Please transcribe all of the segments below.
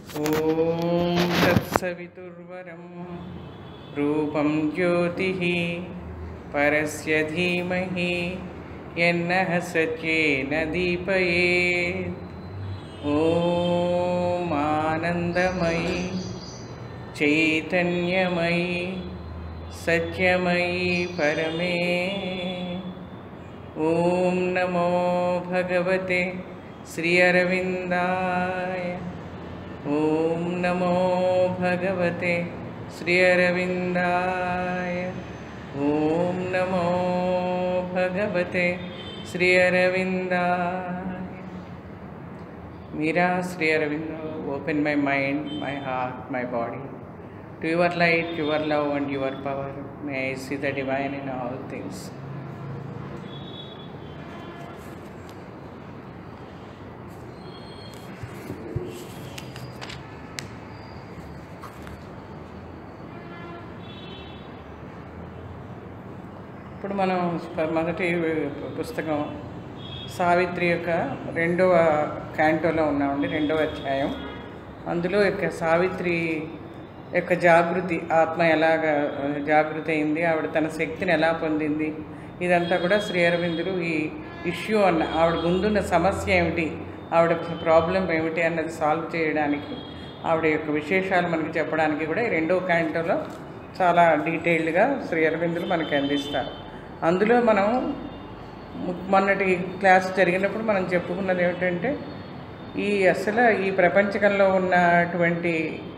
ॐ तत्सवितुर्वरं रूपं ज्योतिः परस्य धीमहि यन्नः सत्येन दीपयेत् ॐ आनन्दमयी चैतन्यमयी सत्यमयी परमे ॐ नमो भगवते श्री अरविन्दाय ॐ नमो भगवते श्री अरविन्दाय ॐ नमो भगवते Shri अरविन्दाय Mira Sri Aurobindo, open my mind, my heart, my body to your light, your love, and your power. May I see the divine in all things. ఇప్పుడు మనం ప- మొదటి పుస్తకం సావిత్రి యొక్క రెండవ క్యాంటోలో ఉన్నామండి రెండవ అధ్యాయం అందులో యొక్క సావిత్రి యొక్క జాగృతి ఆత్మ ఎలాగ ఆ, జాగృతి అయింది ఆవిడ తన శక్తిని ఎలా పొందింది ఇదంతా కూడా శ్రీ అరవిందులు ఈ ఇష్యూ అన్న ఆవిడ ముందున్న సమస్య ఏమిటి ఆవిడ ప్రాబ్లం ఏమిటి అన్నది సాల్వ్ చేయడానికి ఆవిడ యొక్క విశేషాలు మనకి చెప్పడానికి కూడా ఈ రెండవ క్యాంటోలో చాలా డీటెయిల్డ్గా శ్రీ అరవిందులు మనకి అందిస్తారు అందులో మనం ము- మొన్నటి క్లాస్ జరిగినప్పుడు మనం చెప్పుకున్నది ఏమిటంటే ఈ అసలు ఈ ప్రపంచకంలో ఉన్నటువంటి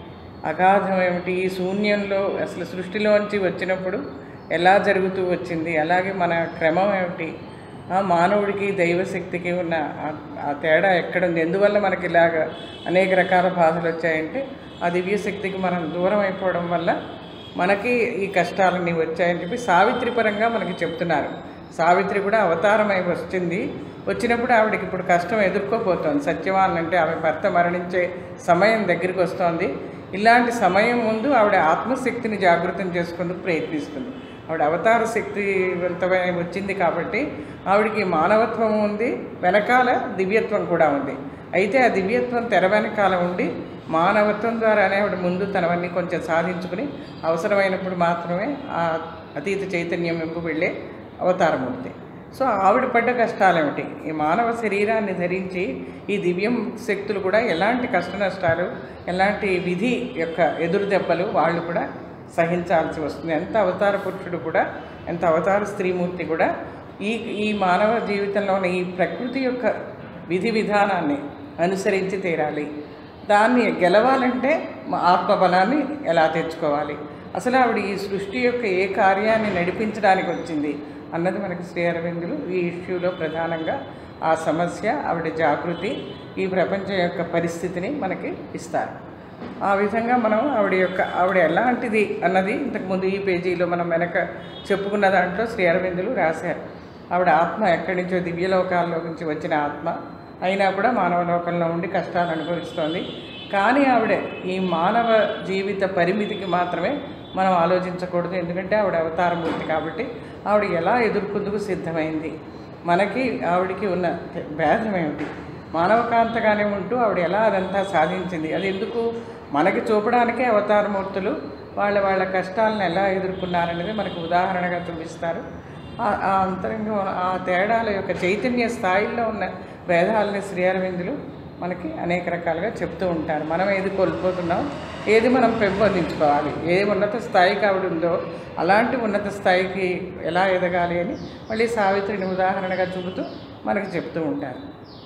అగాధం ఏమిటి ఈ శూన్యంలో అసలు సృష్టిలోంచి వచ్చినప్పుడు ఎలా జరుగుతూ వచ్చింది అలాగే మన క్రమం ఏమిటి ఆ మానవుడికి దైవశక్తికి ఉన్న ఆ- ఆ తేడా ఎక్కడుంది ఎందువల్ల మనకి ఇలాగ అనేక రకాల బాధలు వచ్చాయంటే ఆ దివ్యశక్తికి మనం దూరం అయిపోవడం వల్ల మనకి ఈ కష్టాలన్నీ వచ్చాయని చెప్పి సావిత్రి పరంగా మనకి చెప్తున్నారు సావిత్రి కూడా అవతారమై వచ్చింది వచ్చినప్పుడు ఆవిడకి ఇప్పుడు కష్టం ఎదుర్కోపోతోంది సత్యవాన్ అంటే ఆమె భర్త మరణించే సమయం దగ్గరికి వస్తోంది ఇలాంటి సమయం ముందు ఆవిడ ఆత్మశక్తిని జాగృతం చేసుకుందుకు ప్రయత్నిస్తుంది ఆవిడ అవతార శక్తివంతమై వచ్చింది కాబట్టి ఆవిడకి మానవత్వం ఉంది వెనకాల దివ్యత్వం కూడా ఉంది అయితే ఆ దివ్యత్వం తెర వెనకాల ఉండి మానవత్వం ద్వారానే ఆవిడ ముందు తనవన్నీ కొంచెం సాధించుకుని అవసరమైనప్పుడు మాత్రమే ఆ అతీత చైతన్యం వెంపు వెళ్ళే అవతారమూర్తి సో ఆవిడ పడ్డ కష్టాలేమిటి ఈ మానవ శరీరాన్ని ధరించి ఈ దివ్యం శక్తులు కూడా ఎలాంటి కష్ట నష్టాలు ఎలాంటి విధి యొక్క ఎదురు దెబ్బలు వాళ్ళు కూడా సహించాల్సి వస్తుంది ఎంత అవతార పురుషుడు కూడా ఎంత అవతార స్త్రీమూర్తి కూడా ఈ ఈ మానవ జీవితంలో ఉన్న ఈ ప్రకృతి యొక్క విధి విధానాన్ని అనుసరించి తీరాలి దాన్ని గెలవాలంటే మా ఆత్మబలాన్ని ఎలా తెచ్చుకోవాలి అసలు ఆవిడ ఈ సృష్టి యొక్క ఏ కార్యాన్ని నడిపించడానికి వచ్చింది అన్నది మనకి శ్రీ అరవిందులు ఈ ఇష్యూలో ప్రధానంగా ఆ సమస్య ఆవిడ జాగృతి ఈ ప్రపంచం యొక్క పరిస్థితిని మనకి ఇస్తారు ఆ విధంగా మనం ఆవిడ యొక్క ఆవిడ ఎలాంటిది అన్నది ఇంతకుముందు ఈ పేజీలో మనం వెనక చెప్పుకున్న దాంట్లో శ్రీ అరవిందులు రాశారు ఆవిడ ఆత్మ ఎక్కడి నుంచో దివ్యలోకాల్లో నుంచి వచ్చిన ఆత్మ అయినా కూడా మానవ లోకంలో ఉండి కష్టాలు అనుభవిస్తోంది కానీ ఆవిడ ఈ మానవ జీవిత పరిమితికి మాత్రమే మనం ఆలోచించకూడదు ఎందుకంటే ఆవిడ అవతారమూర్తి కాబట్టి ఆవిడ ఎలా ఎదుర్కొందుకు సిద్ధమైంది మనకి ఆవిడకి ఉన్న భేదం ఏమిటి మానవకాంతగానే ఉంటూ ఆవిడ ఎలా అదంతా సాధించింది అది ఎందుకు మనకి చూపడానికే అవతారమూర్తులు వాళ్ళ వాళ్ళ కష్టాలను ఎలా ఎదుర్కొన్నారనేది మనకు ఉదాహరణగా చూపిస్తారు ఆ- ఆ అంతరంగం ఆ తేడాల యొక్క చైతన్య స్థాయిలో ఉన్న భేదాలని శ్రీ అరవిందులు మనకి అనేక రకాలుగా చెప్తూ ఉంటారు మనం ఏది కోల్పోతున్నాం ఏది మనం పెంపొందించుకోవాలి ఏ ఉన్నత స్థాయికి ఆవిడ ఉందో అలాంటి ఉన్నత స్థాయికి ఎలా ఎదగాలి అని మళ్ళీ సావిత్రిని ఉదాహరణగా చూపుతూ మనకి చెప్తూ ఉంటారు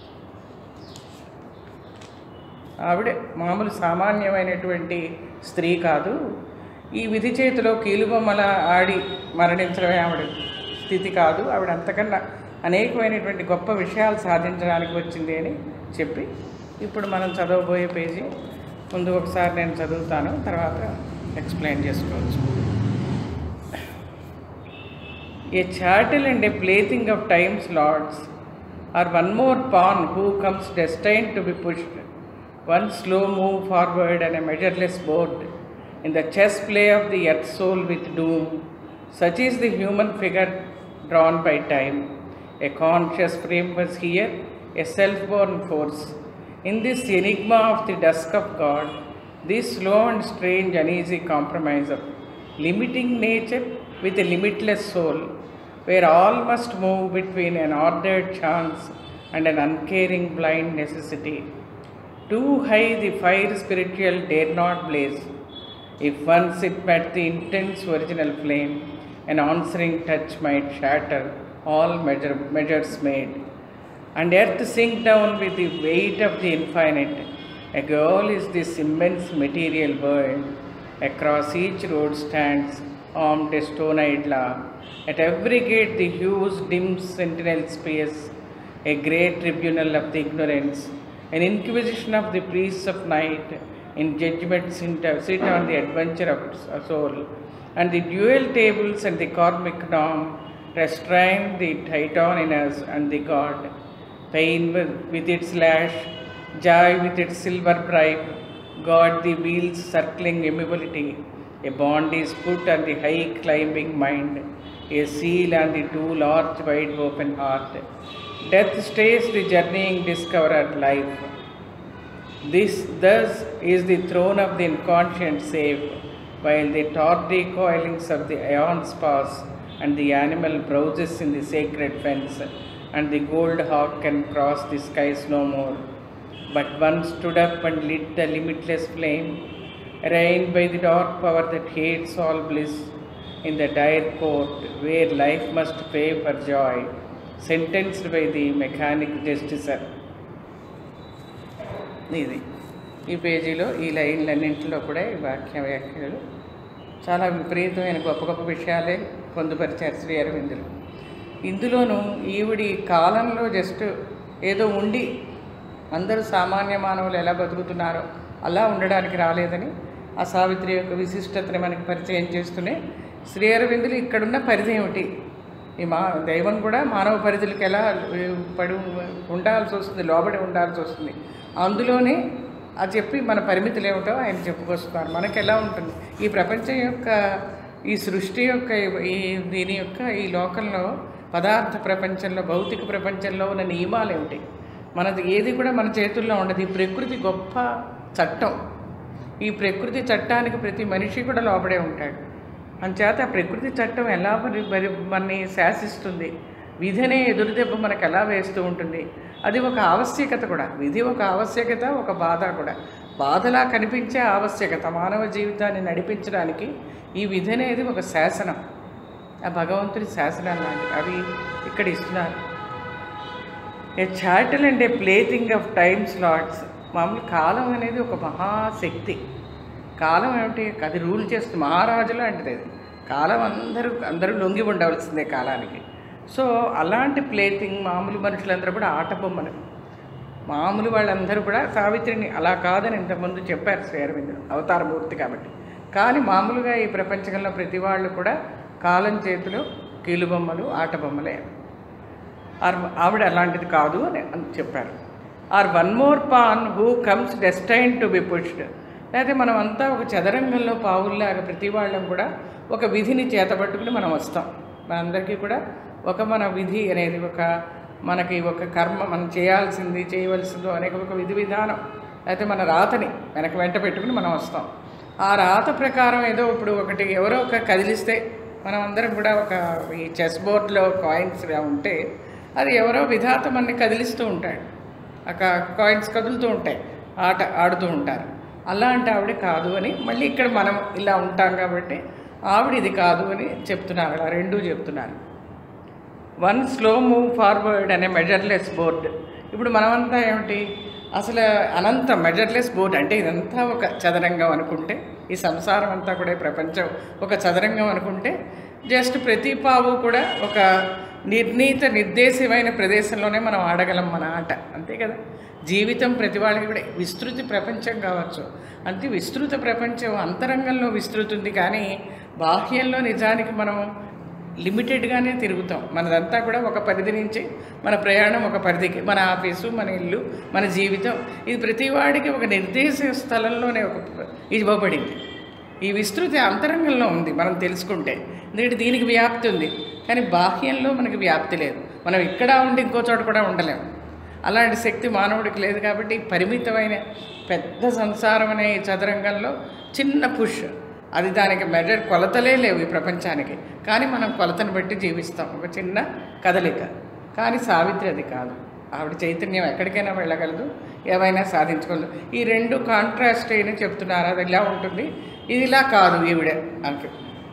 ఆవిడ మామూలు సామాన్యమైనటువంటి స్త్రీ కాదు ఈ విధి చేతిలో కీలుబొమ్మల ఆడి మరణించడమే ఆవిడ స్థితి కాదు ఆవిడ అంతకన్నా అనేకమైనటువంటి గొప్ప విషయాలు సాధించడానికి వచ్చింది అని చెప్పి ఇప్పుడు మనం చదవబోయే పేజీ ముందు ఒకసారి నేను చదువుతాను తర్వాత ఎక్స్ప్లెయిన్ చేసుకోవచ్చు A chattel and a plaything of time's lords are one more pawn who comes destined to be pushed, one slow move forward and a measureless board in the chess play of the earth soul with doom. Such is the human figure drawn by time. A conscious frame was here, a self born force. In this enigma of the dusk of God, this slow and strange uneasy compromise of limiting nature with a limitless soul, where all must move between an ordered chance and an uncaring blind necessity. Too high the fire spiritual dare not blaze. If once it met the intense original flame, an answering touch might shatter all measure, measures made. And earth sink down with the weight of the infinite. A girl is this immense material world. Across each road stands armed a stone-eyed law. At every gate the huge dim sentinel spears, a great tribunal of the ignorance, an inquisition of the priests of night, in judgment sit sit on the adventure of a soul, and the dual tables and the karmic norm restrain the titan in us and the god. Pain with, with its lash, joy with its silver bribe, God the wheels circling immobility. A bond is put on the high climbing mind, a seal on the too large wide open heart. Death stays the journeying discoverer life. This thus is the throne of the inconscient saved, while the tardy coilings of the aeons pass, and the animal browses in the sacred fence, and the gold hawk can cross the skies no more. But one stood up and lit the limitless flame, reigned by the dark power that hates all bliss, in the dire court where life must pay for joy, sentenced by the mechanic justicer. ఇది ఈ పేజీలో ఈ లైన్లన్నింటిలో కూడా ఈ వాక్య వ్యాఖ్యలు చాలా విపరీతమైన గొప్ప గొప్ప విషయాలే పొందుపరిచారు శ్రీ అరవిందులు ఇందులోనూ ఈవిడి కాలంలో జస్ట్ ఏదో ఉండి అందరూ సామాన్య మానవులు ఎలా బతుకుతున్నారో అలా ఉండడానికి రాలేదని ఆ సావిత్రి యొక్క విశిష్టతని మనకి పరిచయం చేస్తూనే శ్రీ అరవిందులు ఇక్కడున్న పరిధి ఏమిటి ఈ మా దైవం కూడా మానవ పరిధులకు ఎలా పడి ఉండాల్సి వస్తుంది లోబడి ఉండాల్సి వస్తుంది అందులోనే అది చెప్పి మన పరిమితులు ఏమిటో ఆయన చెప్పుకొస్తున్నారు మనకి ఎలా ఉంటుంది ఈ ప్రపంచం యొక్క ఈ సృష్టి యొక్క ఈ దీని యొక్క ఈ లోకంలో పదార్థ ప్రపంచంలో భౌతిక ప్రపంచంలో ఉన్న నియమాలు ఏమిటి మనది ఏది కూడా మన చేతుల్లో ఉండదు ఈ ప్రకృతి గొప్ప చట్టం ఈ ప్రకృతి చట్టానికి ప్రతి మనిషి కూడా లోపడే ఉంటాడు అంచేత ఆ ప్రకృతి చట్టం ఎలా మరి మరి మనని శాసిస్తుంది విధినే ఎదురుదెబ్బ మనకు ఎలా వేస్తూ ఉంటుంది అది ఒక ఆవశ్యకత కూడా విధి ఒక ఆవశ్యకత ఒక బాధ కూడా బాధలా కనిపించే ఆవశ్యకత మానవ జీవితాన్ని నడిపించడానికి ఈ విధి అనేది ఒక శాసనం ఆ భగవంతుడి శాసనం లాంటివి అవి ఇక్కడ ఇస్తున్నారు a chattel and a plaything of time slots మామూలు కాలం అనేది ఒక మహాశక్తి కాలం ఏమిటి అది రూల్ చేస్తుంది మహారాజు లాంటిది అది కాలం అందరూ అందరూ లొంగి ఉండవలసిందే కాలానికి సో అలాంటి ప్లేథింగ్ మామూలు మనుషులందరూ కూడా ఆట బొమ్మలు మామూలు వాళ్ళందరూ కూడా సావిత్రిని అలా కాదని ఇంతకుముందు చెప్పారు శ్రీ అరవిందులు అవతారమూర్తి కాబట్టి కానీ మామూలుగా ఈ ప్రపంచంలో ప్రతి వాళ్ళు కూడా కాలం చేతిలో కీలుబొమ్మలు ఆట బొమ్మలే ఆర్ ఆవిడ అలాంటిది కాదు అని అని చెప్పారు or one more pawn who comes destined to be pushed లేకపోతే మనం అంతా ఒక చదరంగంలో పావుల్లాగా ప్రతి వాళ్ళం కూడా ఒక విధిని చేతబట్టుకుని మనం వస్తాం మనందరికీ కూడా ఒక మన విధి అనేది ఒక మనకి ఒక కర్మ మనం చేయాల్సింది చేయవలసిందో అనే ఒక విధి విధానం లేకపోతే మన రాతని వెనక వెంట పెట్టుకుని మనం వస్తాం ఆ రాత ప్రకారం ఏదో ఇప్పుడు ఒకటి ఎవరో ఒక కదిలిస్తే మనం అందరం కూడా ఒక ఈ చెస్ బోర్డ్లో కాయిన్స్గా ఉంటే అది ఎవరో విధాత మనని కదిలిస్తూ ఉంటాడు ఆ కాయిన్స్ కదులుతూ ఉంటాయి ఆట ఆడుతూ ఉంటారు అలాంటి ఆవిడ కాదు అని మళ్ళీ ఇక్కడ మనం ఇలా ఉంటాం కాబట్టి ఆవిడ ఇది కాదు అని చెప్తున్నారు అలా రెండూ చెప్తున్నారు వన్ స్లో మూవ్ ఫార్వర్డ్ అనే మెజర్లెస్ బోర్డ్ ఇప్పుడు మనమంతా ఏమిటి అసలు అనంత మెజర్లెస్ బోర్డ్ అంటే ఇదంతా ఒక చదరంగం అనుకుంటే ఈ సంసారం అంతా కూడా ఈ ప్రపంచం ఒక చదరంగం అనుకుంటే జస్ట్ ప్రతి పావు కూడా ఒక నిర్ణీత నిర్దేశమైన ప్రదేశంలోనే మనం ఆడగలం మన ఆట అంతే కదా జీవితం ప్రతి వాళ్ళకి కూడా విస్తృతి ప్రపంచం కావచ్చు అంతే విస్తృత ప్రపంచం అంతరంగంలో విస్తృతి ఉంది కానీ బాహ్యంలో నిజానికి మనం లిమిటెడ్గానే తిరుగుతాం మనదంతా కూడా ఒక పరిధి నుంచి మన ప్రయాణం ఒక పరిధికి మన ఆఫీసు మన ఇల్లు మన జీవితం ఇది ప్రతి వాడికి ఒక నిర్దేశ స్థలంలోనే ఒక ఇవ్వబడింది ఈ విస్తృతి అంతరంగంలో ఉంది మనం తెలుసుకుంటే ఎందుకంటే దీనికి వ్యాప్తి ఉంది కానీ బాహ్యంలో మనకి వ్యాప్తి లేదు మనం ఇక్కడ ఉండి ఇంకో చోట కూడా ఉండలేము అలాంటి శక్తి మానవుడికి లేదు కాబట్టి పరిమితమైన పెద్ద సంసారం అనే ఈ చదరంగంలో చిన్న పుష్ అది దానికి మెజర్ కొలతలే లేవు ఈ ప్రపంచానికి కానీ మనం కొలతను బట్టి జీవిస్తాం ఒక చిన్న కదలిక కానీ సావిత్రి అది కాదు ఆవిడ చైతన్యం ఎక్కడికైనా వెళ్ళగలదు ఏవైనా సాధించగలదు ఈ రెండు కాంట్రాస్ట్ అయిన చెప్తున్నారు అది ఇలా ఉంటుంది ఇది ఇలా కాదు ఈవిడ అంటూ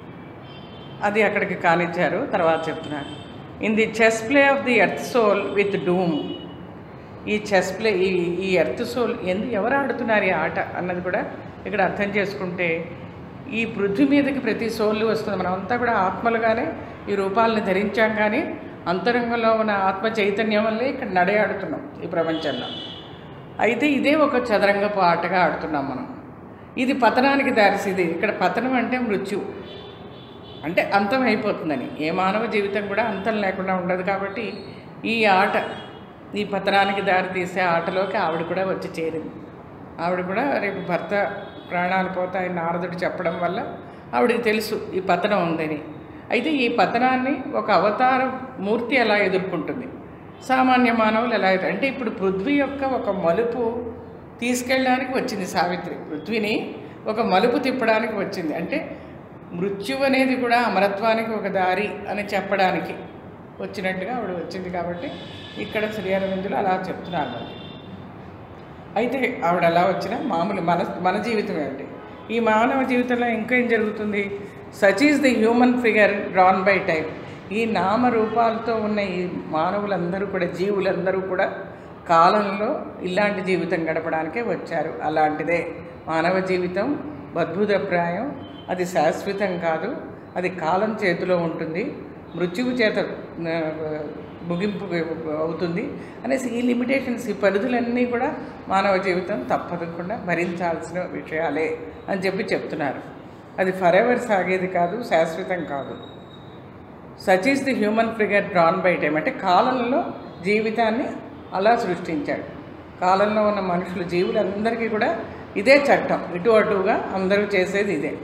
అది అక్కడికి కానిచ్చారు తర్వాత చెప్తున్నారు in the chess play of the earth soul with doom ఈ చెస్ ప్లే ఈ ఈ ఎర్త్ సోల్ ఎందు ఎవరు ఆడుతున్నారు ఈ ఆట అన్నది కూడా ఇక్కడ అర్థం చేసుకుంటే ఈ పృథ్వీ మీదకి ప్రతి సోళ్ళు వస్తుంది మనం అంతా కూడా ఆత్మలుగానే ఈ రూపాలను ధరించాం కానీ అంతరంగంలో ఉన్న ఆత్మ చైతన్యం వల్లే ఇక్కడ నడయాడుతున్నాం ఈ ప్రపంచంలో అయితే ఇదే ఒక చదరంగపు ఆటగా ఆడుతున్నాం మనం ఇది పతనానికి దారిసిది ఇక్కడ పతనం అంటే మృత్యు అంటే అంతం అయిపోతుందని ఏ మానవ జీవితం కూడా అంతం లేకుండా ఉండదు కాబట్టి ఈ ఆట ఈ పతనానికి దారి తీసే ఆటలోకి ఆవిడ కూడా వచ్చి చేరింది ఆవిడ కూడా రేపు భర్త ప్రాణాలు పోతాయని నారదుడు చెప్పడం వల్ల ఆవిడకి తెలుసు ఈ పతనం ఉందని అయితే ఈ పతనాన్ని ఒక అవతార మూర్తి ఎలా ఎదుర్కొంటుంది సామాన్య మానవులు ఎలా ఎదురు అంటే ఇప్పుడు పృథ్వీ యొక్క ఒక మలుపు తీసుకెళ్ళడానికి వచ్చింది సావిత్రి పృథ్వీని ఒక మలుపు తిప్పడానికి వచ్చింది అంటే మృత్యు అనేది కూడా అమరత్వానికి ఒక దారి అని చెప్పడానికి వచ్చినట్టుగా ఆవిడ వచ్చింది కాబట్టి ఇక్కడ శ్రీ అరవిందులు అలా చెప్తున్నారు మనకి అయితే ఆవిడ అలా వచ్చినా మామూలు మన మన జీవితం ఏంటి ఈ మానవ జీవితంలో ఇంకేం జరుగుతుంది such is the human figure drawn by time ఈ నామరూపాలతో ఉన్న ఈ మానవులందరూ కూడా జీవులందరూ కూడా కాలంలో ఇలాంటి జీవితం గడపడానికే వచ్చారు అలాంటిదే మానవ జీవితం అద్భుతప్రాయం అది శాశ్వతం కాదు అది కాలం చేతిలో ఉంటుంది మృత్యువు చేత ఆ, ముగింపు అవుతుంది అనేసి ఈ లిమిటేషన్స్ ఈ పరిధులన్నీ కూడా మానవ జీవితం తప్పకుండా భరించాల్సిన విషయాలే అని చెప్పి చెప్తున్నారు అది ఫర్ ఎవర్ సాగేది కాదు శాశ్వతం కాదు such is the human figure drawn by time అంటే కాలంలో జీవితాన్ని అలా సృష్టించాడు కాలంలో ఉన్న మనుషులు జీవులందరికీ కూడా ఇదే చట్టం ఇటు అటుగా అందరూ చేసేది ఇదే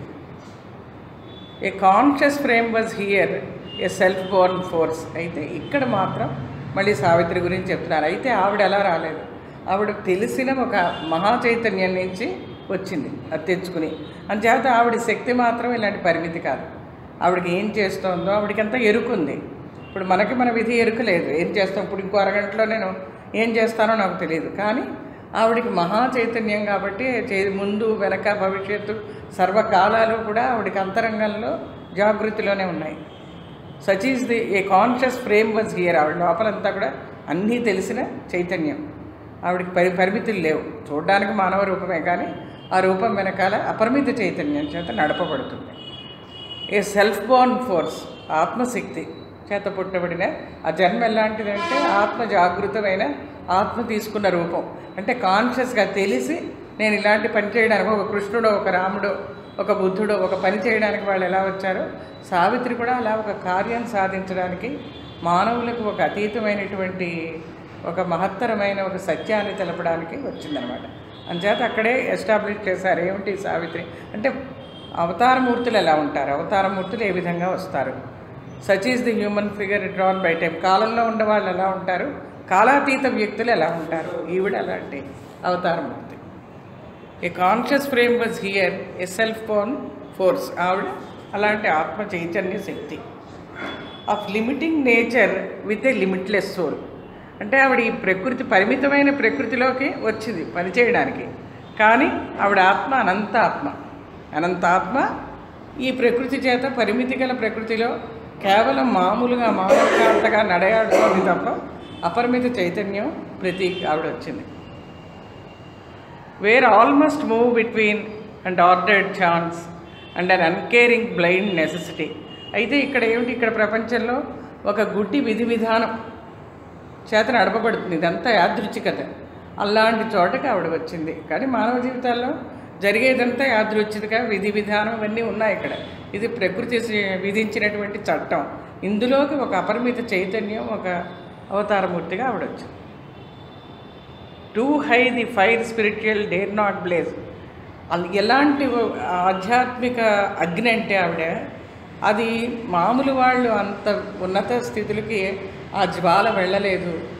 a conscious frame was here a self born force అయితే ఇక్కడ మాత్రం మళ్ళీ సావిత్రి గురించి చెప్తున్నారు అయితే ఆవిడ ఎలా రాలేదు ఆవిడ తెలిసిన ఒక మహా చైతన్యం నుంచి వచ్చింది అది తెచ్చుకుని అంచేత ఆవిడ శక్తి మాత్రం ఇలాంటి పరిమితి కాదు ఆవిడకి ఏం చేస్తోందో ఆవిడకంతా ఎరుకుంది ఇప్పుడు మనకి మన విధి ఎరుక లేదు ఏం చేస్తాం ఇప్పుడు ఇంకో అరగంటలో నేను ఏం చేస్తానో నాకు తెలియదు కానీ ఆవిడికి మహా చైతన్యం కాబట్టి చే- ముందు వెనక భవిష్యత్తు సర్వకాలాలు కూడా ఆవిడకి అంతరంగంలో జాగృతిలోనే ఉన్నాయి such is the a conscious frame was here ఆవిడ లోపలంతా కూడా అన్నీ తెలిసిన చైతన్యం ఆవిడకి పరి పరిమితులు లేవు చూడడానికి మానవ రూపమే కానీ ఆ రూపం వెనకాల అపరిమిత చైతన్యం చేత నడపబడుతుంది ఏ సెల్ఫ్ బోర్న్ ఫోర్స్ ఆత్మశక్తి చేత పుట్టబడిన ఆ జన్మ ఎలాంటిదంటే ఆత్మ జాగృతమైన ఆత్మ తీసుకున్న రూపం అంటే కాన్షియస్గా తెలిసి నేను ఇలాంటి పని చేయడానికి ఒక కృష్ణుడో ఒక రాముడో ఒక బుద్ధుడో ఒక పని చేయడానికి వాళ్ళు ఎలా వచ్చారో సావిత్రి కూడా అలా ఒక కార్యం సాధించడానికి మానవులకు ఒక అతీతమైనటువంటి ఒక మహత్తరమైన ఒక సత్యాన్ని తెలపడానికి వచ్చిందనమాట అంచేత అక్కడే ఎస్టాబ్లిష్ చేశారు ఏమిటి సావిత్రి అంటే అవతారమూర్తులు ఎలా ఉంటారు అవతారమూర్తులు ఏ విధంగా వస్తారు such is the human figure drawn by time కాలంలో ఉండే వాళ్ళు ఎలా ఉంటారు కాలాతీత వ్యక్తులు ఎలా ఉంటారు ఈవిడ అలాంటి అవతారమూర్తి a conscious frame was here a self born force ఆవిడ అలాంటి ఆత్మ చైతన్య శక్తి of limiting nature with a limitless soul అంటే ఆవిడ ఈ ప్రకృతి పరిమితమైన ప్రకృతిలోకి వచ్చింది పనిచేయడానికి కానీ ఆవిడ ఆత్మ అనంత ఆత్మ అనంత ఆత్మ ఈ ప్రకృతి చేత పరిమితి గల ప్రకృతిలో కేవలం మామూలుగా మానవకాంతగా నడయాడుతుంది తప్ప అపరిమిత చైతన్యం ప్రతి ఆవిడ వచ్చింది where almost move between and ordered chance and un uncaring blind necessity అయితే ఇక్కడ ఏమిటి ఇక్కడ ప్రపంచంలో ఒక గుడ్డి విధి విధానం చేత నడపబడుతుంది ఇదంతా యాదృచ్ఛికత అలాంటి చోటకి ఆవిడ వచ్చింది కానీ మానవ జీవితాల్లో జరిగేదంతా యాదృచ్ఛికగా విధి విధానం ఇవన్నీ ఉన్నాయి ఇక్కడ ఇది ప్రకృతి విధించినటువంటి చట్టం ఇందులోకి ఒక అపరిమిత చైతన్యం ఒక అవతారమూర్తిగా ఆవిడ వచ్చింది too high the fire spiritual dare not blaze అది ఎలాంటి ఆధ్యాత్మిక అగ్ని అంటే ఆవిడ అది మామూలు వాళ్ళు అంత ఉన్నత స్థితులకి ఆ జ్వాల వెళ్ళలేదు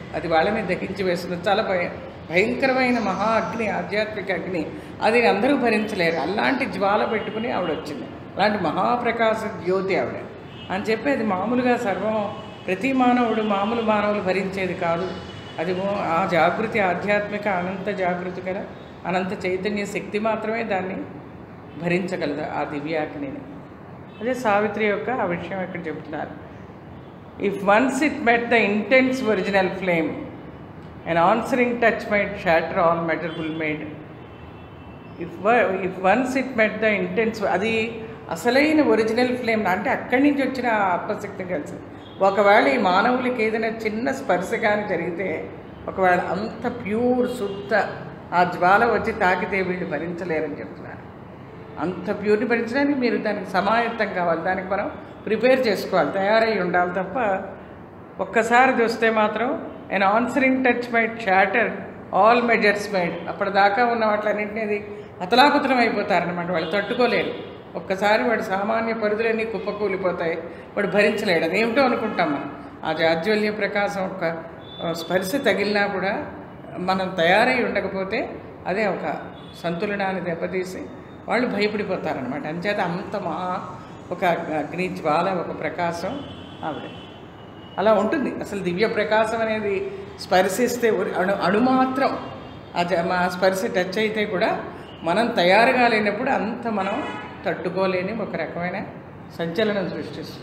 అది వాళ్ళని దహించి వేస్తుంది చాలా భయ భయంకరమైన మహా అగ్ని ఆధ్యాత్మిక అగ్ని అది అందరూ భరించలేరు అలాంటి జ్వాల పెట్టుకుని ఆవిడ వచ్చింది అలాంటి మహాప్రకాశ జ్యోతి ఆవిడ అని చెప్పి అది మామూలుగా సర్వం ప్రతి మానవుడు మామూలు మానవులు భరించేది కాదు అది మో- ఆ జాగృతి ఆధ్యాత్మిక అనంత జాగృతి కదా అనంత చైతన్య శక్తి మాత్రమే దాన్ని భరించగలదు ఆ దివ్యాగ్నిని అదే సావిత్రి యొక్క ఆ విషయం ఇక్కడ చెబుతున్నారు if once it met the intense original flame and answering touch might shatter all measurable made if if once it met the intense అది అసలైన ఒరిజినల్ ఫ్లేమ్ అంటే అక్కడి నుంచి వచ్చిన ఆ ఆత్మశక్తి కలిసి ఒకవేళ ఈ మానవులకి ఏదైనా చిన్న స్పర్శ కానీ జరిగితే ఒకవేళ అంత ప్యూర్ శుద్ధ ఆ జ్వాల వచ్చి తాకితే వీళ్ళు భరించలేరని చెప్తున్నారు అంత ప్యూర్ని భరించడానికి మీరు దానికి సమాయత్తం కావాలి దానికి మనం ప్రిపేర్ చేసుకోవాలి తయారై ఉండాలి తప్ప ఒక్కసారి చూస్తే మాత్రం and answering touch might shatter all measures might అప్పటిదాకా ఉన్న వాటిలన్నింటినీ అతలాకుతలం అయిపోతారనమాట వాళ్ళు తట్టుకోలేరు ఒక్కసారి వాడు సామాన్య పరిధులన్నీ కుప్పకూలిపోతాయి వాడు భరించలేడు అదేమిటో అనుకుంటాం మనం ఆ జాజ్వల్య ప్రకాశం ఒక ఆ, స్పర్శ తగిలినా కూడా మనం తయారై ఉండకపోతే అదే ఒక సంతులనాన్ని దెబ్బతీసి వాళ్ళు భయపడిపోతారనమాట అంచేత అంత మా ఒక అగ్ని జ్వాల ఒక ప్రకాశం ఆవిడ అలా ఉంటుంది అసలు దివ్య ప్రకాశం అనేది స్పర్శిస్తే ఉరి- అణు అణు మాత్రం ఆ జ- మా స్పర్శ టచ్ అయితే కూడా మనం తయారుగా లేనప్పుడు అంత మనం తట్టుకోలేని ఒక రకమైన సంచలనం సృష్టిస్తుంది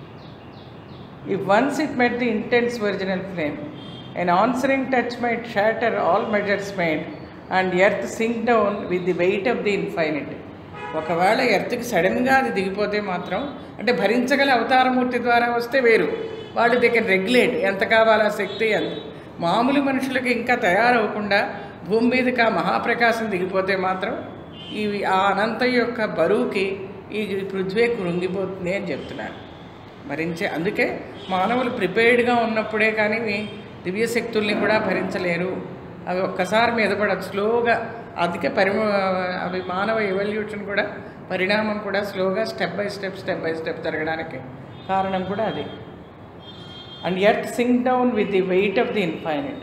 If once it met the intense virginal flame, an answering touch might shatter all measures made, and earth sink down with the weight of the infinite. ఒకవేళ ఎర్త్కి సడన్గా అది దిగిపోతే మాత్రం అంటే భరించగల అవతారమూర్తి ద్వారా వస్తే వేరు వాళ్ళు దగ్గర రెగ్యులేట్ ఎంత కావాలా శక్తి ఎంత మామూలు మనుషులకి ఇంకా తయారవకుండా భూమి మీదకి ఆ మహాప్రకాశం దిగిపోతే మాత్రం ఇవి ఆ అనంత యొక్క బరువుకి ఈ పృథ్వీ కృంగిపోతుంది అని చెప్తున్నారు భరించే అందుకే మానవులు ప్రిపేర్డ్గా ఉన్నప్పుడే కానీ మీ దివ్యశక్తుల్ని కూడా భరించలేరు అవి ఒక్కసారి మీద పడదు స్లోగా అందుకే పరిమ అవి మానవ ఎవల్యూషన్ కూడా పరిణామం కూడా స్లోగా step by step step by step జరగడానికి కారణం కూడా అది and earth sink down with the weight of the infinite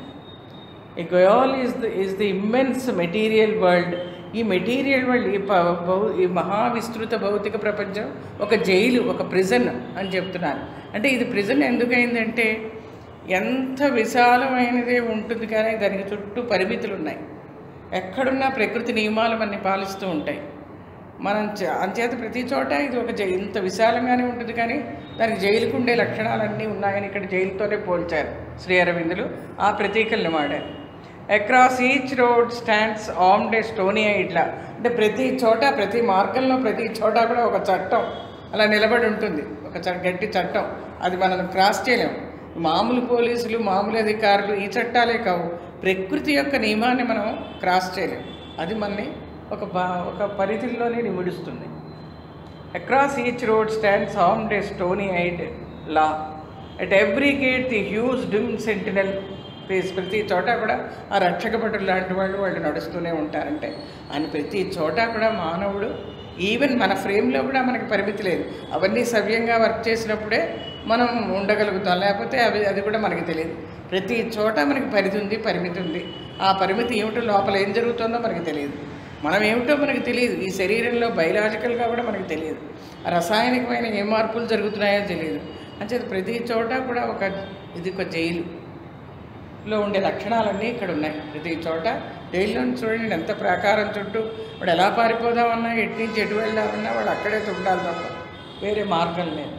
ఈ gaol is the is the immense material world ఈ మెటీరియల్ వరల్డ్ ఈ ప- భౌ- ఈ మహావిస్తృత భౌతిక ప్రపంచం ఒక జైలు ఒక ప్రిజన్ అని చెప్తున్నారు అంటే ఇది ప్రిజన్ ఎందుకైందంటే ఎంత విశాలమైనదే ఉంటుంది కానీ దానికి చుట్టూ పరిమితులు ఉన్నాయి ఎక్కడున్నా ప్రకృతి నియమాలు మనని పాలిస్తూ ఉంటాయి మనం చ- అంచేత ప్రతి చోట ఇది ఒక జై ఇంత విశాలంగానే ఉంటుంది కానీ దానికి జైలుకు ఉండే లక్షణాలన్నీ ఉన్నాయని ఇక్కడ జైలుతోనే పోల్చారు శ్రీ అరవిందులు ఆ ప్రతీకల్ని వాడారు across each road stands armed a stony ఇట్లా అంటే ప్రతి చోట ప్రతి మార్గంలో ప్రతి చోట కూడా ఒక చట్టం అలా నిలబడి ఉంటుంది ఒక చ- గట్టి చట్టం అది మనం క్రాస్ చేయలేము మామూలు పోలీసులు మామూలు అధికారులు ఈ చట్టాలే కావు ప్రకృతి యొక్క నియమాన్ని మనం క్రాస్ చేయలేము అది మనని ఒక బా ఒక పరిధిలోనే నిమిడుస్తుంది across each road stands armed a stony eyed law at every gate the huge dim sentinel face ప్రతి చోట కూడా ఆ రక్షక భటులు లాంటి వాళ్ళు వాళ్ళు నడుస్తూనే ఉంటారంటే అని ప్రతి చోట కూడా మానవుడు ఈవెన్ మన ఫ్రేమ్లో కూడా మనకి పరిమితి లేదు అవన్నీ సవ్యంగా వర్క్ చేసినప్పుడే మనం ఉండగలుగుతాం లేకపోతే అవి అది కూడా మనకి తెలియదు ప్రతి చోట మనకి పరిధి ఉంది పరిమితి ఉంది ఆ పరిమితి ఏమిటో లోపల ఏం జరుగుతుందో మనకి తెలియదు మనం ఏమిటో మనకి తెలియదు ఈ శరీరంలో బయలాజికల్గా కూడా మనకి తెలియదు ఆ రసాయనికమైన ఏ మార్పులు జరుగుతున్నాయో తెలియదు అంచేత ప్రతి చోట కూడా ఒక ఇది ఒక జైలు లో ఉండే లక్షణాలన్నీ ఇక్కడ ఉన్నాయి ప్రతి చోట జైల్లో చూడండి ఎంత ప్రాకారం చుట్టూ వాడు ఎలా పారిపోదామన్నా ఎటు నుంచి ఎటు వెళ్దామన్నా వాడు అక్కడే ఉండాలి తప్ప వేరే మార్గం లేదు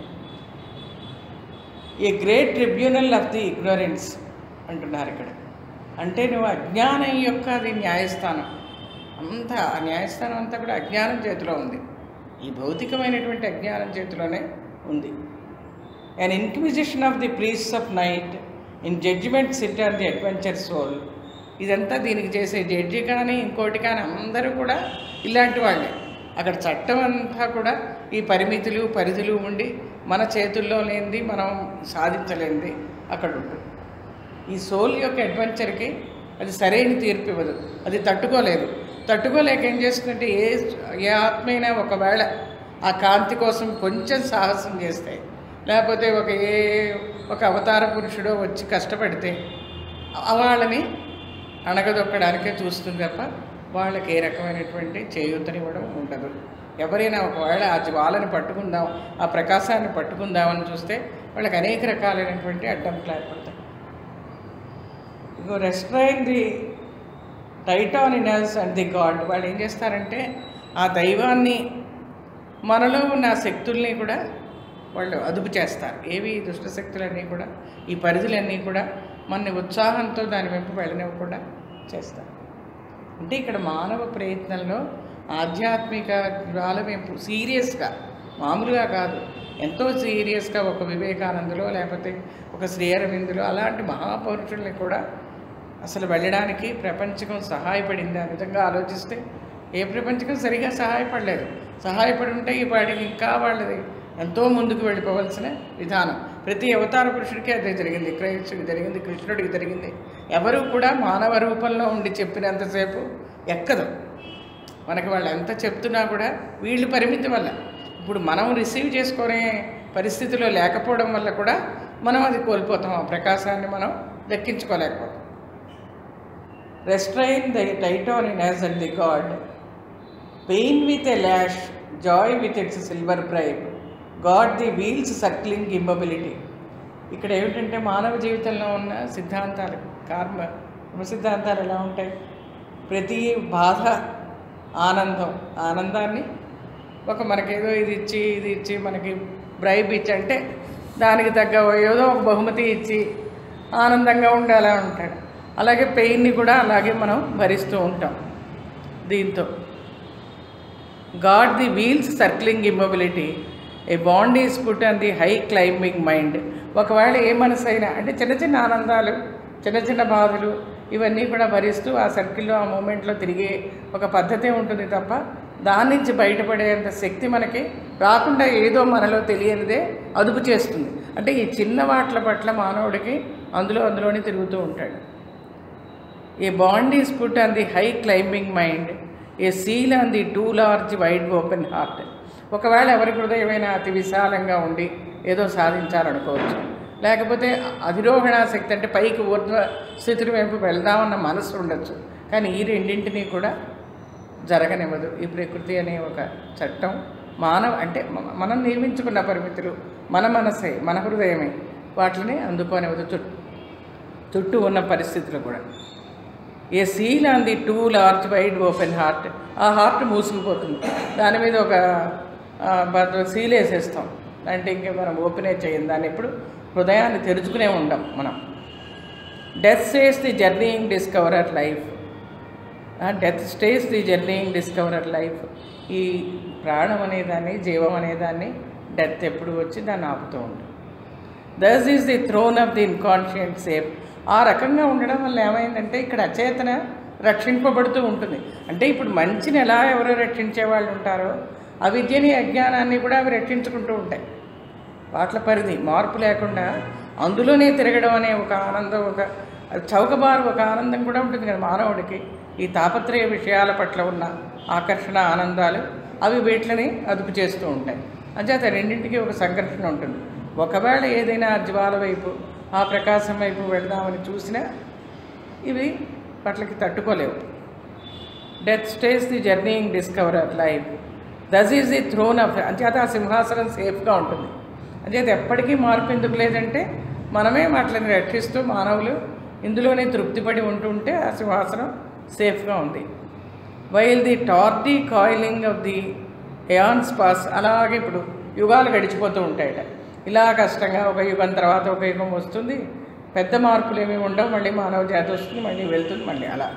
a great tribunal of the ignorance అంటున్నారు ఇక్కడ అంటే నువ్వు అజ్ఞానం యొక్క అది న్యాయస్థానం అంతా ఆ న్యాయస్థానం అంతా కూడా అజ్ఞానం చేతిలో ఉంది ఈ భౌతికమైనటువంటి అజ్ఞానం చేతిలోనే ఉంది an inquisition of the priests of night in judgment sit on the adventure soul ఇదంతా దీనికి చేసే జడ్జి కానీ ఇంకోటి కానీ అందరూ కూడా ఇలాంటి వాళ్ళే అక్కడ చట్టం అంతా కూడా ఈ పరిమితులు పరిధులు ఉండి మన చేతుల్లో లేనిది మనం సాధించలేనిది అక్కడ ఉంటుంది ఈ సోల్ యొక్క అడ్వెంచర్కి అది సరైన తీర్పు ఇవ్వదు అది తట్టుకోలేదు తట్టుకోలేక ఏం చేస్తుందంటే ఏ ఏ ఆత్మైనా ఒకవేళ ఆ కాంతి కోసం కొంచెం సాహసం చేస్తే లేకపోతే ఒక ఏ ఒక అవతార పురుషుడో వచ్చి కష్టపడితే వాళ్ళని అణగదొక్కడానికే చూస్తుంది తప్ప వాళ్ళకి ఏ రకమైనటువంటి చేయూతనివ్వడం ఉండదు ఎవరైనా ఒకవేళ ఆ జ్వాలని పట్టుకుందాం ఆ ప్రకాశాన్ని పట్టుకుందామని చూస్తే వాళ్ళకి అనేక రకాలైనటువంటి అడ్డంకులు ఏర్పడతాయి ego restrain the titan inners and the god వాళ్ళు ఏం చేస్తారంటే ఆ దైవాన్ని మనలో ఉన్న ఆ శక్తుల్ని కూడా వాళ్ళు అదుపు చేస్తారు ఏవి ఈ దుష్ట శక్తులన్నీ కూడా ఈ పరిధులన్నీ కూడా మన ఉత్సాహంతో దాని వైపు వెళ్ళనివ్వకుండా చేస్తారు అంటే ఇక్కడ మానవ ప్రయత్నంలో ఆధ్యాత్మిక జ్వాల వైపు సీరియస్గా మామూలుగా కాదు ఎంతో సీరియస్గా ఒక వివేకానందులో లేకపోతే ఒక శ్రీయరవిందులో అలాంటి మహాపురుషుల్ని కూడా అసలు వెళ్ళడానికి ప్రపంచకం సహాయపడింది ఆ విధంగా ఆలోచిస్తే ఏ ప్రపంచకం సరిగా సహాయపడలేదు సహాయపడి ఉంటే ఈ పాటికి ఇంకా వాళ్ళది ఎంతో ముందుకు వెళ్ళిపోవలసిన విధానం ప్రతి అవతార పురుషుడికి అదే జరిగింది క్రైస్తుడికి జరిగింది కృష్ణుడికి జరిగింది ఎవరు కూడా మానవ రూపంలో ఉండి చెప్పినంతసేపు ఎక్కదు మనకి వాళ్ళు ఎంత చెప్తున్నా కూడా వీళ్ళు పరిమితి వల్ల ఇప్పుడు మనం రిసీవ్ చేసుకునే పరిస్థితిలో లేకపోవడం వల్ల కూడా మనం అది కోల్పోతాం ఆ ప్రకాశాన్ని మనం దక్కించుకోలేకపోతాం restrain the titan in us and the god pain with a lash joy with its silver bribe guard the wheels circling immobility ఇక్కడ ఏమిటంటే మానవ జీవితంలో ఉన్న సిద్ధాంతాలు కర్మ కర్మ సిద్ధాంతాలు ఎలా ఉంటాయి ప్రతి బాధ ఆనందం ఆనందాన్ని ఒక మనకేదో ఇది ఇచ్చి ఇది ఇచ్చి మనకి బ్రైబ్ ఇచ్చి అంటే దానికి తగ్గ ఏదో ఒక బహుమతి ఇచ్చి ఆనందంగా ఉండాలా ఉంటాడు అలాగే పెయిన్ని కూడా అలాగే మనం భరిస్తూ ఉంటాం దీంతో guard the wheels circling immobility a bond is put on the high climbing mind ఒకవేళ ఏ మనసు అయినా అంటే చిన్న చిన్న ఆనందాలు చిన్న చిన్న బాధలు ఇవన్నీ కూడా భరిస్తూ ఆ సర్కిల్లో ఆ మూమెంట్లో తిరిగే ఒక పద్ధతి ఉంటుంది తప్ప దాని నుంచి బయటపడేంత శక్తి మనకి రాకుండా ఏదో మనలో తెలియనిదే అదుపు చేస్తుంది అంటే ఈ చిన్న వాట్ల పట్ల మానవుడికి అందులో అందులోనే తిరుగుతూ ఉంటాడు a bond is put on the high climbing mind a seal on the too large wide open heart ఒకవేళ ఎవరి హృదయమైనా అతి విశాలంగా ఉండి ఏదో సాధించాలనుకోవచ్చు లేకపోతే అధిరోహణ శక్తి అంటే పైకి ఊర్ధ్వ స్థితి వైపు వెళ్దామన్న మనసు ఉండొచ్చు కానీ ఈ రెండింటినీ కూడా జరగనివ్వదు ఈ ప్రకృతి అనే ఒక చట్టం మానవ అంటే మ- మనం నిర్మించుకున్న పరిమితులు మన మనసే మన హృదయమే వాటిని అందుకోనివ్వదు చుట్టూ చుట్టూ ఉన్న పరిస్థితులు కూడా a seal on the too large wide open heart ఆ హార్ట్ మూసుకుపోతుంది దాని మీద ఒక ఆ, బద్ద సీల్ వేసేస్తాం అంటే ఇంకా మనం ఓపెనే చేయం దాన్ని ఎప్పుడు హృదయాన్ని తెరుచుకునే ఉండం మనం death stays the journeying discoverer life death stays the journeying discoverer life ఈ ప్రాణం అనేదాన్ని జీవం అనేదాన్ని డెత్ ఎప్పుడు వచ్చి దాన్ని ఆపుతూ ఉంటుంది thus is the throne of the inconscient safe ఆ రకంగా ఉండడం వల్ల ఏమైందంటే ఇక్కడ అచేతన రక్షింపబడుతూ ఉంటుంది అంటే ఇప్పుడు మంచిని ఎలా ఎవరు రక్షించే వాళ్ళు ఉంటారో అవిద్యని అజ్ఞానాన్ని కూడా అవి రక్షించుకుంటూ ఉంటాయి వాట్ల పరిధి మార్పు లేకుండా అందులోనే తిరగడం అనే ఒక ఆనందం ఒక చౌకబారు ఒక ఆనందం కూడా ఉంటుంది కదా మానవుడికి ఈ తాపత్రయ విషయాల పట్ల ఉన్న ఆకర్షణ ఆనందాలు అవి వీటిని అదుపు చేస్తూ ఉంటాయి అంచేత రెండింటికి ఒక సంఘర్షణ ఉంటుంది ఒకవేళ ఏదైనా ఆ జ్వాల వైపు ఆ ప్రకాశం వైపు వెళదామని చూసినా ఇవి వాటికి తట్టుకోలేవు death stays the journeying discoverer life thus is the throne of అంచేత ఆ సింహాసనం సేఫ్గా ఉంటుంది అంచేత ఎప్పటికీ మార్పు ఎందుకు లేదంటే మనమే వాటిని రక్షిస్తూ మానవులు ఇందులోనే తృప్తిపడి ఉంటుంటే ఆ సింహాసనం సేఫ్గా ఉంది while the tardy coiling of the aeons pass అలాగే ఇప్పుడు యుగాలు గడిచిపోతూ ఉంటాయట ఇలా కష్టంగా ఒక యుగం తర్వాత ఒక యుగం వస్తుంది పెద్ద మార్పులు ఏమీ ఉండవు మళ్ళీ మానవ జాతి వస్తుంది మళ్ళీ వెళ్తుంది మళ్ళీ అలా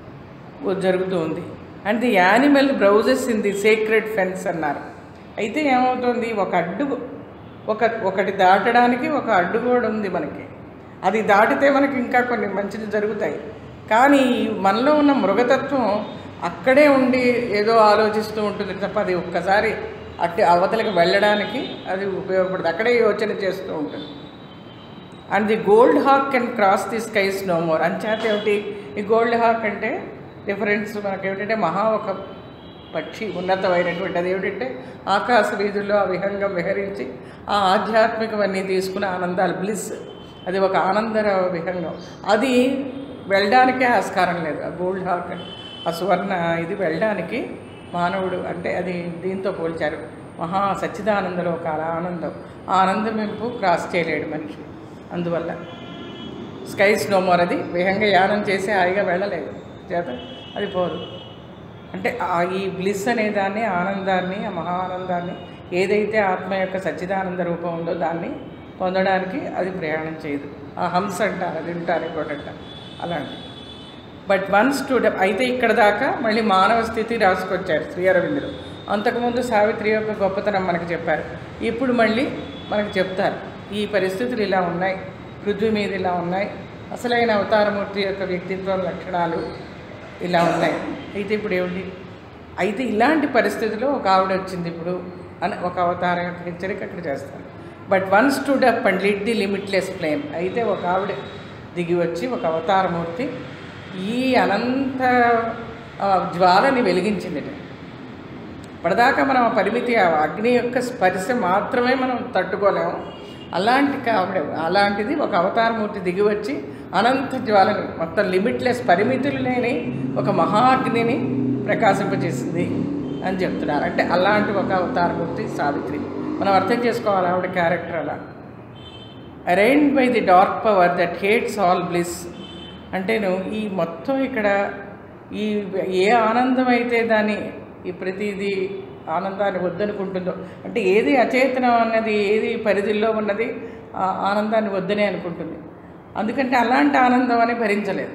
జరుగుతూ ఉంది and the animal browses in the secret fence అన్నారు అయితే ఏమవుతుంది ఒక అడ్డుగు ఒక ఒకటి దాటడానికి ఒక అడ్డుగోడ ఉంది మనకి అది దాటితే మనకి ఇంకా కొన్ని మంచిది జరుగుతాయి కానీ మనలో ఉన్న మృగతత్వం అక్కడే ఉండి ఏదో ఆలోచిస్తూ ఉంటుంది తప్ప అది ఒక్కసారి అట్టి అవతలకి వెళ్ళడానికి అది ఉపయోగపడుతుంది అక్కడే యోచన చేస్తూ ఉంటుంది and the gold hawk can cross the skies no more అంచేత ఏమిటి ఈ గోల్డ్ హాక్ అంటే డిఫరెన్స్ మనకి ఏమిటంటే మహా ఒక పక్షి ఉన్నతమైనటువంటి అది ఏమిటంటే ఆకాశ వీధుల్లో ఆ విహంగం విహరించి ఆ ఆధ్యాత్మికమన్నీ తీసుకుని ఆనందాలు బ్లిస్ అది ఒక ఆనందర విహంగం అది వెళ్ళడానికే ఆస్కారం లేదు ఆ గోల్డ్ హార్ట్ ఆ సువర్ణ ఇది వెళ్ళడానికి మానవుడు అంటే అది దీంతో పోల్చారు మహా సచ్చిదానందలో ఒక ఆనందం ఆ ఆనందం వెంపు క్రాస్ చేయలేడు మనిషి అందువల్ల స్కై స్నోమోర్ అది వేగంగా యానం చేసి హాయిగా వెళ్ళలేదు చేత అది పోదు అంటే ఆ ఈ బ్లిస్ అనే దాన్ని ఆనందాన్ని ఆ మహా ఆనందాన్ని ఏదైతే ఆత్మ యొక్క సచ్చిదానంద రూపం ఉందో దాన్ని పొందడానికి అది ప్రయాణం చేయదు ఆ హంస అంటారు అది ఉంటారు ఇంకోటి అంటారు అలాంటి బట్ వన్స్ టు అయితే ఇక్కడ దాకా మళ్ళీ మానవ స్థితి రాసుకొచ్చారు శ్రీ అరవిందులు అంతకుముందు సావిత్రి యొక్క గొప్పతనం మనకు చెప్పారు ఇప్పుడు మళ్ళీ మనకు చెప్తారు ఈ పరిస్థితులు ఇలా ఉన్నాయి పృథ్వీ మీద ఇలా ఉన్నాయి అసలైన అవతారమూర్తి యొక్క వ్యక్తిత్వం లక్షణాలు ఇలా ఉన్నాయి అయితే ఇప్పుడు ఏమిటి అయితే ఇలాంటి పరిస్థితిలో ఒక ఆవిడ వచ్చింది ఇప్పుడు అని ఒక అవతార యొక్క హెచ్చరిక అక్కడ చేస్తారు but one stood up and lit the limitless flame అయితే ఒక ఆవిడ దిగి వచ్చి ఒక అవతారమూర్తి ఈ అనంత ఆ, జ్వాలని వెలిగించింది ఇప్పటిదాకా మనం ఆ పరిమితి ఆ అగ్ని యొక్క స్పర్శ మాత్రమే మనం తట్టుకోలేము అలాంటి కావడం అలాంటిది ఒక అవతారమూర్తి దిగి వచ్చి అనంత జ్వాలని మొత్తం లిమిట్లెస్ పరిమితులు లేని ఒక మహాగ్నిని ప్రకాశింపజేసింది అని చెప్తున్నారు అంటే అలాంటి ఒక అవతారమూర్తి సావిత్రి మనం అర్థం చేసుకోవాలి ఆవిడ క్యారెక్టర్ అలా arraigned by the dark power that hates all bliss అంటే నువ్వు ఈ మొత్తం ఇక్కడ ఈ ఏ ఆనందం అయితే దాన్ని ఈ ప్రతిదీ ఆనందాన్ని వద్దనుకుంటుందో అంటే ఏది అచేతనం అన్నది ఏది పరిధిలో ఉన్నది ఆ ఆనందాన్ని వద్దనే అనుకుంటుంది అందుకంటే అలాంటి ఆనందం అని భరించలేదు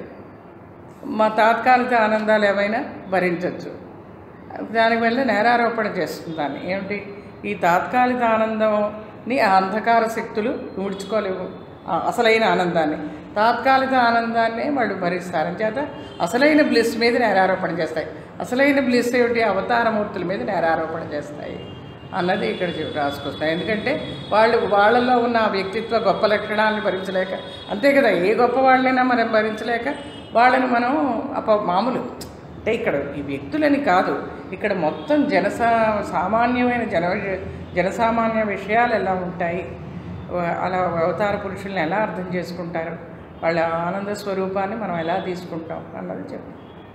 మా తాత్కాలిక ఆనందాలు ఏమైనా భరించవచ్చు దానివల్ల నేరారోపణ చేస్తుంది దాన్ని ఏమిటి ఈ తాత్కాలిక ఆనందంని ఆ అంధకార శక్తులు ముడుచుకోలేవు ఆ అసలైన ఆనందాన్ని తాత్కాలిక ఆనందాన్ని వాళ్ళు భరిస్తారు చేత అసలైన బ్లిస్ మీద నేరారోపణ చేస్తాయి అసలైన బ్లిస్ ఏమిటి అవతారమూర్తుల మీద నేరారోపణ చేస్తాయి అన్నది ఇక్కడ చెప్ రాసుకొస్తాయి ఎందుకంటే వాళ్ళు వాళ్ళలో ఉన్న ఆ వ్యక్తిత్వ గొప్ప లక్షణాలను భరించలేక అంతే కదా ఏ గొప్ప వాళ్ళైనా మనం భరించలేక వాళ్ళని మనం అప మామూలు అంటే ఇక్కడ ఈ వ్యక్తులని కాదు ఇక్కడ మొత్తం జనసా సామాన్యమైన జన జనసామాన్య విషయాలు ఎలా ఉంటాయి వా- అలా అవతార పురుషుల్ని ఎలా అర్థం చేసుకుంటారు వాళ్ళ ఆనంద స్వరూపాన్ని మనం ఎలా తీసుకుంటాం అన్నది చెప్పు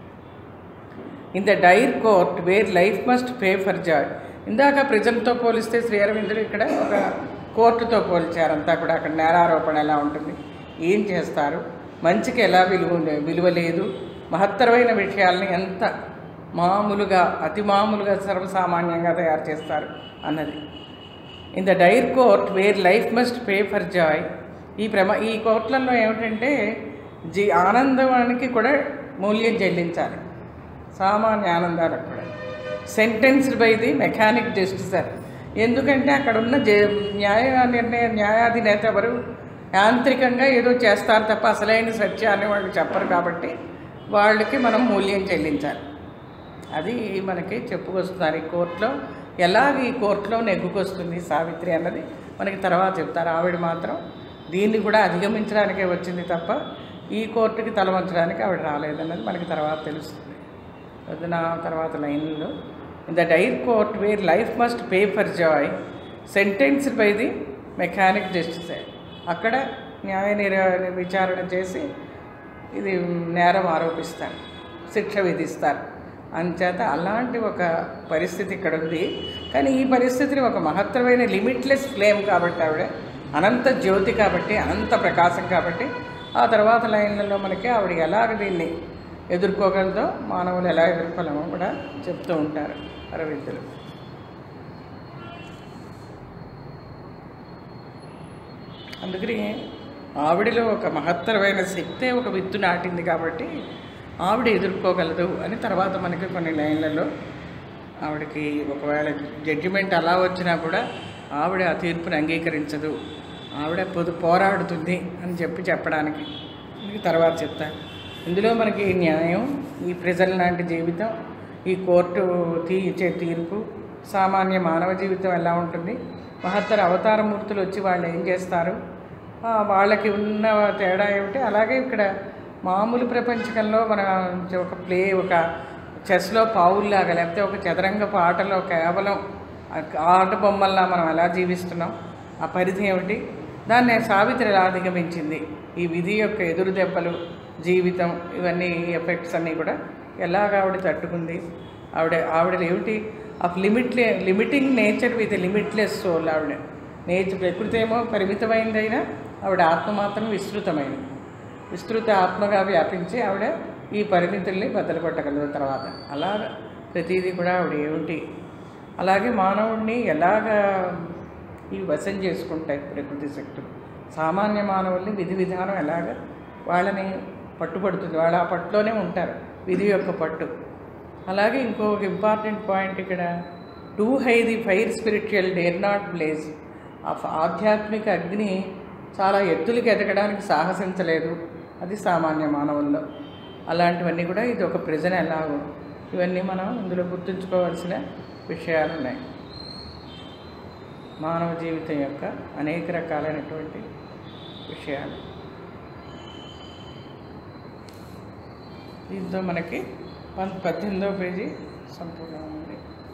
in the dire court where life must pay for joy ఇందాక ప్రజలతో పోలిస్తే శ్రీ అరవిందులు ఇక్కడ ఒక కోర్టుతో పోల్చారు అంతా కూడా అక్కడ నేరారోపణ ఎలా ఉంటుంది ఏం చేస్తారు మంచికి ఎలా విలువ విలువ లేదు మహత్తరమైన విషయాల్ని ఎంత మామూలుగా అతి మామూలుగా సర్వసామాన్యంగా తయారు చేస్తారు అన్నది in the dire court where life must pay for joy ఈ ప్రమా ఈ కోర్టులలో ఏమిటంటే జీ ఆనందానికి కూడా మూల్యం చెల్లించాలి సామాన్య ఆనందాలకు కూడా sentenced by the mechanic justice ఎందుకంటే అక్కడ ఉన్న జే న్యాయ నిర్ణయ న్యాయాధినేత ఎవరు యాంత్రికంగా ఏదో చేస్తారు తప్ప అసలైన సత్యాన్ని వాళ్ళు చెప్పరు కాబట్టి వాళ్ళకి మనం మూల్యం చెల్లించాలి అది మనకి చెప్పుకొస్తున్నారు ఈ కోర్టులో ఎలాగ ఈ కోర్టులో నెగ్గుకొస్తుంది సావిత్రి అన్నది మనకి తర్వాత చెప్తారు ఆవిడ మాత్రం దీన్ని కూడా అధిగమించడానికే వచ్చింది తప్ప ఈ కోర్టుకి తలవంచడానికి ఆవిడ రాలేదన్నది మనకి తర్వాత తెలుస్తుంది వదిన తర్వాత లైన్లో in the dire court where life must pay for joy sentenced by the mechanic justice అక్కడ న్యాయ నిర విచారణ చేసి ఇది నేరం ఆరోపిస్తారు శిక్ష విధిస్తారు అంచేత అలాంటి ఒక పరిస్థితి ఇక్కడ ఉంది కానీ ఈ పరిస్థితిని ఒక మహత్తరమైన లిమిట్లెస్ ఫ్లేమ్ కాబట్టి ఆవిడ అనంత జ్యోతి కాబట్టి అనంత ప్రకాశం కాబట్టి ఆ తర్వాత లైన్లలో మనకి ఆవిడ ఎలాగ దీన్ని ఎదుర్కోగలదో మానవులు ఎలా ఎదుర్కోలేమో కూడా చెప్తూ ఉంటారు అరవిందులు అందుకని ఆవిడలో ఒక మహత్తరమైన శక్తే ఒక విత్తు నాటింది కాబట్టి ఆవిడ ఎదుర్కోగలదు అని తర్వాత మనకి కొన్ని లైన్లలో ఆవిడకి ఒకవేళ జడ్జిమెంట్ అలా వచ్చినా కూడా ఆవిడ ఆ తీర్పుని అంగీకరించదు ఆవిడ పొదు పోరాడుతుంది అని చెప్పి చెప్పడానికి మనకి తర్వాత చెప్తాను ఇందులో మనకి ఈ న్యాయం ఈ ప్రజల లాంటి జీవితం ఈ కోర్టు తీ ఇచ్చే తీర్పు సామాన్య మానవ జీవితం ఎలా ఉంటుంది మహత్తర అవతారమూర్తులు వచ్చి వాళ్ళు ఏం చేస్తారు ఆ, వాళ్ళకి ఉన్న తేడా ఏమిటి అలాగే ఇక్కడ మామూలు ప్రపంచకంలో మన ఒక ప్లే ఒక చెస్లో పావుల్లాగా లేకపోతే ఒక చదరంగపు ఆటలో కేవలం ఆ ఆట బొమ్మల్లా మనం ఎలా జీవిస్తున్నాం ఆ పరిధి ఏమిటి దాన్ని సావిత్రి ఎలా అధిగమించింది ఈ విధి యొక్క ఎదురు దెబ్బలు జీవితం ఇవన్నీ ఎఫెక్ట్స్ అన్నీ కూడా ఎలాగ ఆవిడ తట్టుకుంది ఆవిడ ఆవిడ ఏమిటి of limitless limiting nature with limitless soul ఆవిడ నేచర్ ప్రకృతి ఏమో పరిమితమైందైనా ఆవిడ ఆత్మ మాత్రం విస్తృతమైనది విస్తృత ఆత్మగా వ్యాపించి ఆవిడ ఈ పరిమితుల్ని బద్దలు కొట్టగలదు తర్వాత అలాగ ప్రతిదీ కూడా ఆవిడ ఏమిటి అలాగే మానవుడిని ఎలాగా ఈ వశం చేసుకుంటాయి ప్రకృతి శక్తులు సామాన్య మానవుల్ని విధి విధానం ఎలాగ వాళ్ళని పట్టుబడుతుంది వాళ్ళు ఆ పట్టులోనే ఉంటారు విధి యొక్క పట్టు అలాగే ఇంకొక ఇంపార్టెంట్ పాయింట్ ఇక్కడ too high the fire spiritual dare not blaze ఆ ఫ- ఆధ్యాత్మిక అగ్ని చాలా ఎత్తులకి ఎదగడానికి సాహసించలేదు అది సామాన్య మానవుల్లో అలాంటివన్నీ కూడా ఇది ఒక ప్రజన ఎలాగో ఇవన్నీ మనం ఇందులో గుర్తుంచుకోవాల్సిన విషయాలు ఉన్నాయి మానవ జీవితం యొక్క అనేక రకాలైనటువంటి విషయాలు దీంతో మనకి పం పద్దెనిమిదవ పేజీ సంపూర్ణమైంది